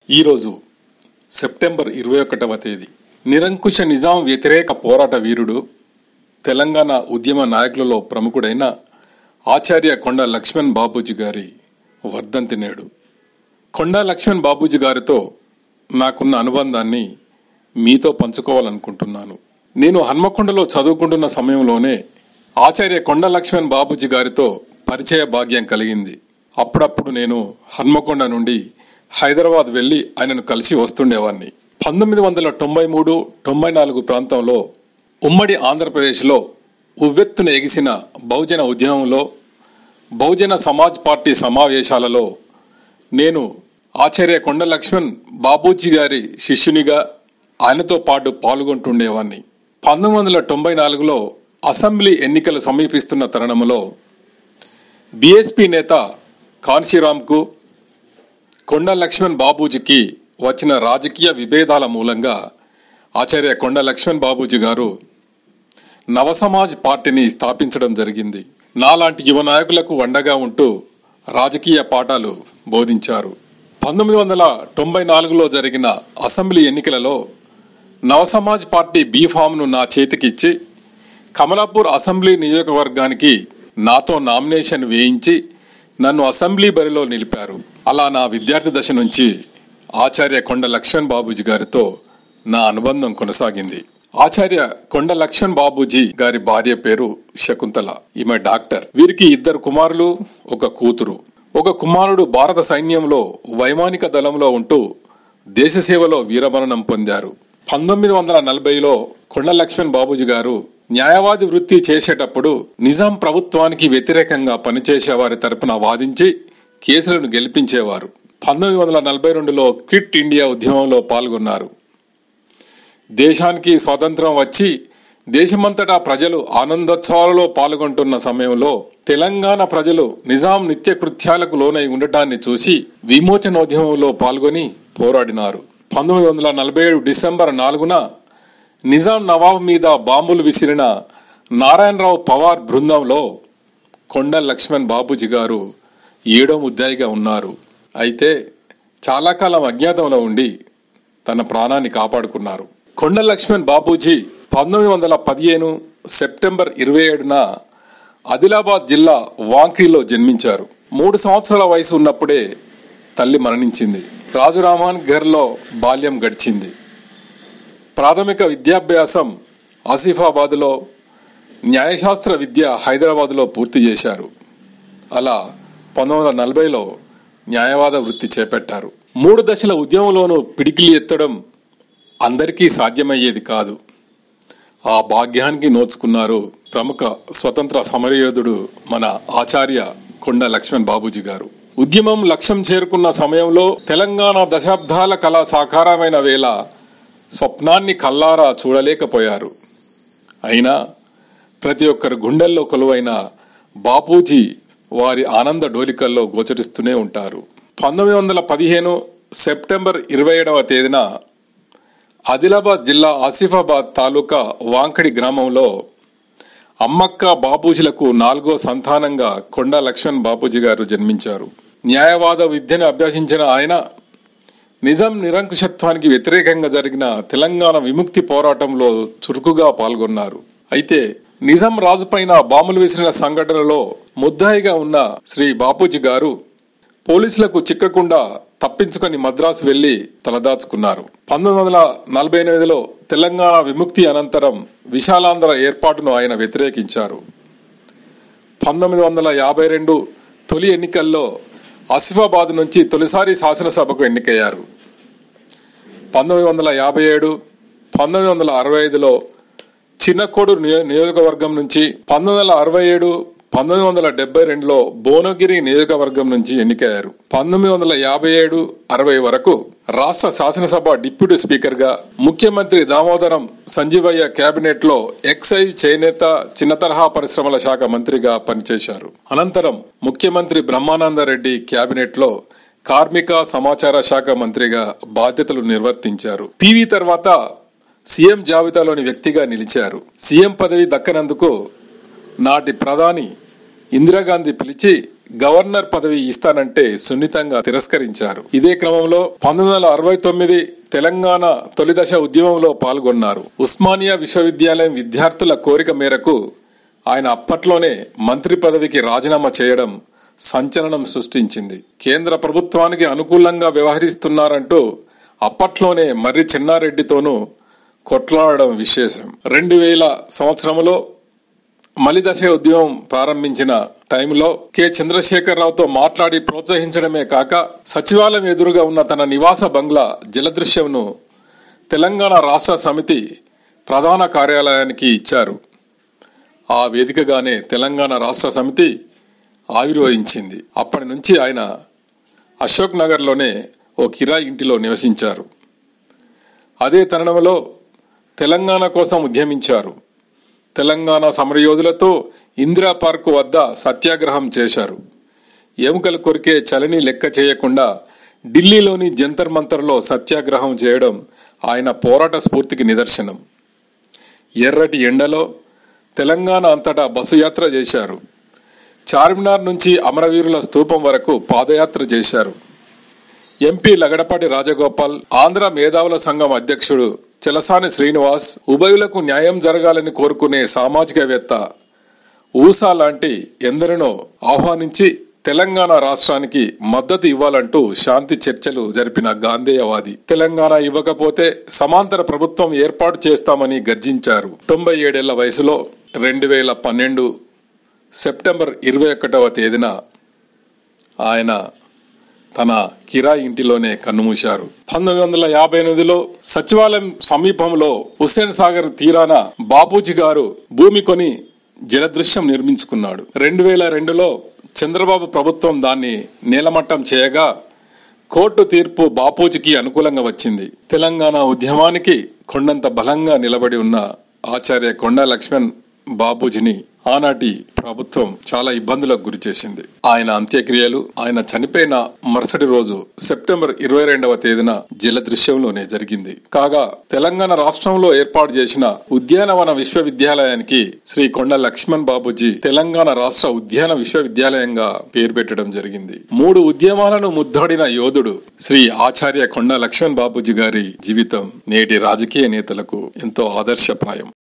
ఈరోజు సెప్టెంబర్ ఇరవై ఒకటవ తేదీ నిరంకుశ నిజాం వ్యతిరేక పోరాట వీరుడు తెలంగాణ ఉద్యమ నాయకులలో ప్రముఖుడైన ఆచార్య కొండ లక్ష్మణ్ బాబూజీ గారి వర్ధంతి నేడు కొండ లక్ష్మణ్ బాబూజీ గారితో నాకున్న అనుబంధాన్ని మీతో పంచుకోవాలనుకుంటున్నాను నేను హన్మకొండలో చదువుకుంటున్న సమయంలోనే ఆచార్య కొండ లక్ష్మణ్ బాబూజీ గారితో పరిచయ భాగ్యం కలిగింది అప్పుడప్పుడు నేను హన్మకొండ నుండి హైదరాబాద్ వెళ్లి ఆయనను కలిసి వస్తుండేవాడిని పంతొమ్మిది వందల తొంభై మూడు తొంభై నాలుగు ప్రాంతంలో ఉమ్మడి ఆంధ్రప్రదేశ్లో ఉవ్వెత్తున ఎగిసిన బహుజన ఉద్యమంలో బహుజన సమాజ్ పార్టీ సమావేశాలలో నేను ఆచార్య కొండ లక్ష్మణ్ బాబూజీ గారి శిష్యునిగా ఆయనతో పాటు పాల్గొంటుండేవాణ్ణి పంతొమ్మిది వందల తొంభై నాలుగులో అసెంబ్లీ ఎన్నికలు సమీపిస్తున్న తరుణంలో బీఎస్పీ నేత కాన్షీరామ్కు కొండ లక్ష్మణ్ బాబూజీకి వచ్చిన రాజకీయ విభేదాల మూలంగా ఆచార్య కొండ లక్ష్మణ్ బాబూజీ గారు నవసమాజ్ పార్టీని స్థాపించడం జరిగింది నాలాంటి యువ నాయకులకు వండగా ఉంటూ రాజకీయ పాఠాలు బోధించారు పంతొమ్మిది వందల తొంభై నాలుగులో జరిగిన అసెంబ్లీ ఎన్నికలలో నవసమాజ్ పార్టీ బీఫామ్ను నా చేతికిచ్చి కమలాపూర్ అసెంబ్లీ నియోజకవర్గానికి నాతో నామినేషన్ వేయించి నన్ను అసెంబ్లీ బరిలో నిలిపారు అలా నా విద్యార్థి దశ నుంచి ఆచార్య కొండ లక్ష్మణ్ బాబూజీ గారితో నా అనుబంధం కొనసాగింది ఆచార్య కొండ లక్ష్మణ్ బాబూజీ గారి భార్య పేరు శకుంతల ఈమె డాక్టర్ వీరికి ఇద్దరు కుమారులు ఒక కూతురు ఒక కుమారుడు భారత సైన్యంలో వైమానిక దళంలో ఉంటూ దేశ సేవలో వీరమరణం పొందారు పంతొమ్మిది వందల నలభైలో కొండ లక్ష్మణ్ బాబూజీ గారు న్యాయవాది వృత్తి చేసేటప్పుడు నిజాం ప్రభుత్వానికి వ్యతిరేకంగా పనిచేసే వారి తరపున వాదించి కేసులను గెలిపించేవారు పంతొమ్మిది వందల నలభై రెండులో క్విట్ ఇండియా ఉద్యమంలో పాల్గొన్నారు దేశానికి స్వాతంత్రం వచ్చి దేశమంతటా ప్రజలు ఆనందోత్సవాలలో పాల్గొంటున్న సమయంలో తెలంగాణ ప్రజలు నిజాం నిత్య కృత్యాలకు లోనై ఉండటాన్ని చూసి విమోచనోద్యమంలో పాల్గొని పోరాడినారు పంతొమ్మిది వందల నలభై ఏడు డిసెంబర్ నాలుగున నిజాం నవాబ్ మీద బాంబులు విసిరిన నారాయణరావు పవార్ బృందంలో కొండ లక్ష్మణ్ బాబూజీ గారు ఏడో ముద్దాయిగా ఉన్నారు అయితే చాలా కాలం అజ్ఞాతంలో ఉండి తన ప్రాణాన్ని కాపాడుకున్నారు కొండ లక్ష్మణ్ బాబూజీ పంతొమ్మిది వందల పదిహేను సెప్టెంబర్ ఇరవై ఏడున ఆదిలాబాద్ జిల్లా వాంకిడిలో జన్మించారు మూడు సంవత్సరాల వయసు ఉన్నప్పుడే తల్లి మరణించింది రాజురామాన్ గర్లో బాల్యం గడిచింది ప్రాథమిక విద్యాభ్యాసం ఆసిఫాబాద్లో న్యాయశాస్త్ర విద్య హైదరాబాద్లో పూర్తి చేశారు అలా పంతొమ్మిది వందల నలభైలో న్యాయవాద వృత్తి చేపట్టారు మూడు దశల ఉద్యమంలోనూ పిడికిలి ఎత్తడం అందరికీ సాధ్యమయ్యేది కాదు ఆ భాగ్యానికి నోచుకున్నారు ప్రముఖ స్వతంత్ర సమరయోధుడు మన ఆచార్య కొండ లక్ష్మణ్ బాబూజీ గారు ఉద్యమం లక్ష్యం చేరుకున్న సమయంలో తెలంగాణ దశాబ్దాల కళ సాకారమైన వేళ స్వప్నాన్ని కల్లారా చూడలేకపోయారు అయినా ప్రతి ఒక్కరి గుండెల్లో కొలువైన బాపూజీ వారి ఆనంద డోలికల్లో గోచరిస్తూనే ఉంటారు పంతొమ్మిది వందల పదిహేను సెప్టెంబర్ ఇరవై ఏడవ తేదీన ఆదిలాబాద్ జిల్లా ఆసిఫాబాద్ తాలూకా వాంకడి గ్రామంలో అమ్మక్క బాపూజీలకు నాలుగో సంతానంగా కొండ లక్ష్మణ్ బాపూజీ గారు జన్మించారు న్యాయవాద విద్యను అభ్యసించిన ఆయన నిజాం నిరంకుశత్వానికి వ్యతిరేకంగా జరిగిన తెలంగాణ విముక్తి పోరాటంలో చురుకుగా పాల్గొన్నారు అయితే నిజాం రాజుపైన బాంబులు విసిరిన సంఘటనలో ముద్దాయిగా ఉన్న శ్రీ బాపూజీ గారు పోలీసులకు చిక్కకుండా తప్పించుకొని మద్రాసు వెళ్లి తలదాచుకున్నారు పంతొమ్మిది వందల నలభై ఎనిమిదిలో తెలంగాణ విముక్తి అనంతరం విశాలాంధ్ర ఏర్పాటును ఆయన వ్యతిరేకించారు పంతొమ్మిది వందల యాభై రెండు తొలి ఎన్నికల్లో ఆసిఫాబాద్ నుంచి తొలిసారి శాసనసభకు ఎన్నికయ్యారు పంతొమ్మిది వందల యాభై ఏడు పంతొమ్మిది వందల అరవై ఐదులో చిన్నకోడూరు నియో- నియోజకవర్గం నుంచి పంతొమ్మిది వందల అరవై ఏడు పంతొమ్మిది వందల డెబ్బై రెండులో భువనగిరి నియోజకవర్గం నుంచి ఎన్నికయ్యారు పంతొమ్మిది వందల యాభై ఏడు అరవై వరకు రాష్ట్ర శాసనసభ డిప్యూటీ స్పీకర్ గా ముఖ్యమంత్రి దామోదరం సంజీవయ్య కేబినెట్ లో ఎక్సైజ్ చేనేత చిన్న తరహా పరిశ్రమల శాఖ మంత్రిగా పనిచేశారు అనంతరం ముఖ్యమంత్రి బ్రహ్మానందరెడ్డి కేబినెట్ లో కార్మిక సమాచార శాఖ మంత్రిగా బాధ్యతలు నిర్వర్తించారు పివి తర్వాత సీఎం జాబితాలోని వ్యక్తిగా నిలిచారు సీఎం పదవి దక్కనందుకు నాటి ప్రధాని ఇందిరాగాంధీ పిలిచి గవర్నర్ పదవి ఇస్తానంటే సున్నితంగా తిరస్కరించారు ఇదే క్రమంలో పంతొమ్మిది వందల అరవై తొమ్మిది తెలంగాణ తొలిదశ ఉద్యమంలో పాల్గొన్నారు ఉస్మానియా విశ్వవిద్యాలయం విద్యార్థుల కోరిక మేరకు ఆయన అప్పట్లోనే మంత్రి పదవికి రాజీనామా చేయడం సంచలనం సృష్టించింది కేంద్ర ప్రభుత్వానికి అనుకూలంగా వ్యవహరిస్తున్నారంటూ అప్పట్లోనే మర్రి చెన్నారెడ్డితోనూ కొట్లాడడం విశేషం రెండు వేల సంవత్సరంలో మలిదశ ఉద్యమం ప్రారంభించిన టైంలో కె చంద్రశేఖరరావుతో మాట్లాడి ప్రోత్సహించడమే కాక సచివాలయం ఎదురుగా ఉన్న తన నివాస బంగ్లా జలదృశ్యంను తెలంగాణ రాష్ట్ర సమితి ప్రధాన కార్యాలయానికి ఇచ్చారు ఆ వేదికగానే తెలంగాణ రాష్ట్ర సమితి ఆవిర్భవించింది అప్పటి నుంచి ఆయన అశోక్ నగర్లోనే ఓ కిరాయి ఇంటిలో నివసించారు అదే తరుణంలో తెలంగాణ కోసం ఉద్యమించారు తెలంగాణ సమరయోధులతో ఇందిరా పార్కు వద్ద సత్యాగ్రహం చేశారు ఎముకలు కొరికే చలిని లెక్క చేయకుండా ఢిల్లీలోని జంతర్ మంతర్లో సత్యాగ్రహం చేయడం ఆయన పోరాట స్ఫూర్తికి నిదర్శనం ఎర్రటి ఎండలో తెలంగాణ అంతటా బస్సు యాత్ర చేశారు చార్మినార్ నుంచి అమరవీరుల స్తూపం వరకు పాదయాత్ర చేశారు ఎంపీ లగడపాటి రాజగోపాల్ ఆంధ్ర మేధావుల సంఘం అధ్యక్షుడు చెలసాని శ్రీనివాస్ ఉభయులకు న్యాయం జరగాలని కోరుకునే సామాజికవేత్త ఊసా లాంటి ఎందరినో ఆహ్వానించి తెలంగాణ రాష్ట్రానికి మద్దతు ఇవ్వాలంటూ శాంతి చర్చలు జరిపిన గాంధేయవాది తెలంగాణ ఇవ్వకపోతే సమాంతర ప్రభుత్వం ఏర్పాటు చేస్తామని గర్జించారు తొంభై ఏడేళ్ల వయసులో రెండు వేల పన్నెండు సెప్టెంబర్ ఇరవై ఒకటవ తేదీన ఆయన తన కిరాయి ఇంటిలోనే కన్నుమూశారు పంతొమ్మిది వందల యాభై ఎనిమిదిలో సచివాలయం సమీపంలో హుస్సేన్ సాగర్ తీరాన బాపూజీ గారు భూమి కొని జలదృశ్యం నిర్మించుకున్నాడు రెండు వేల రెండులో చంద్రబాబు ప్రభుత్వం దాన్ని నేలమట్టం చేయగా కోర్టు తీర్పు బాపూజీకి అనుకూలంగా వచ్చింది తెలంగాణ ఉద్యమానికి కొండంత బలంగా నిలబడి ఉన్న ఆచార్య కొండా లక్ష్మణ్ బాబూజీని ఆనాటి ప్రభుత్వం చాలా ఇబ్బందులకు గురి చేసింది ఆయన అంత్యక్రియలు ఆయన చనిపోయిన మరుసటి రోజు సెప్టెంబర్ ఇరవై రెండవ తేదీన జలదృశ్యంలోనే జరిగింది కాగా తెలంగాణ రాష్ట్రంలో ఏర్పాటు చేసిన ఉద్యానవన విశ్వవిద్యాలయానికి శ్రీ కొండ లక్ష్మణ్ బాబూజీ తెలంగాణ రాష్ట్ర ఉద్యాన విశ్వవిద్యాలయంగా పేరు పెట్టడం జరిగింది మూడు ఉద్యమాలను ముద్దడిన యోధుడు శ్రీ ఆచార్య కొండ లక్ష్మణ్ బాబూజీ గారి జీవితం నేటి రాజకీయ నేతలకు ఎంతో ఆదర్శప్రాయం